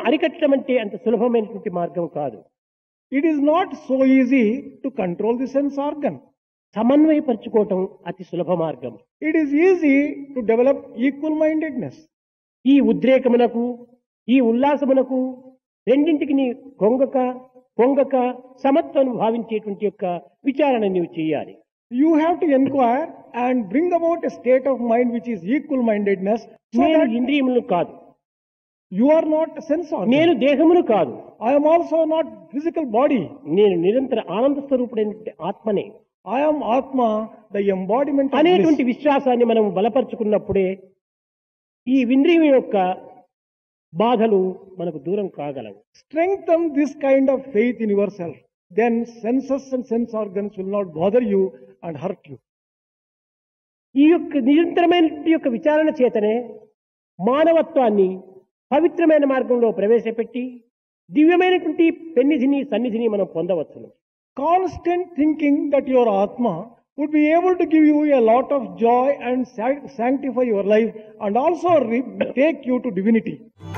అరికట్టడం అంటే అంత సులభమైనటువంటి మార్గం కాదు It is not so easy to control the sense organ. సమన్వయపరుచుకోవటం అతి సులభ మార్గం It is easy to develop equal mindedness. ఈ ఉద్రేకమునకు ఈ ఉల్లాసమునకు రెండింటికి నీ కొంగక పొంగక సమత్వం భావించేటువంటి యొక్క విచారణ నీవు చేయాలి You have to inquire and bring about a state of mind which is equal mindedness so నేను that ఇంద్రియములు కాదు you are not a sense organ. నేను దేహమును కాదు I am also not physical body. నేను నిరంతర ఆనంద స్వరూపుడైనటువంటి ఆత్మనే I am Atma, the embodiment of అనేటువంటి bliss. విశ్వాసాన్ని మనం బలపరుచుకున్నప్పుడే ఈ ఇంద్రియం యొక్క బాధలు మనకు దూరం కాగలవు Strengthen this kind of faith in yourself. Then senses and sense organs will not bother you and hurt you. ఈ యొక్క నిరంతరమైనటువంటి యొక్క విచారణ చేతనే మానవత్వాన్ని పవిత్రమైన మార్గంలో ప్రవేశపెట్టి దివ్యమైనటువంటి పెన్నిధిని సన్నిధిని మనం పొందవచ్చును Constant thinking that your Atma would be able to give you a lot of joy and sanct- sanctify your life and also re- take you to divinity.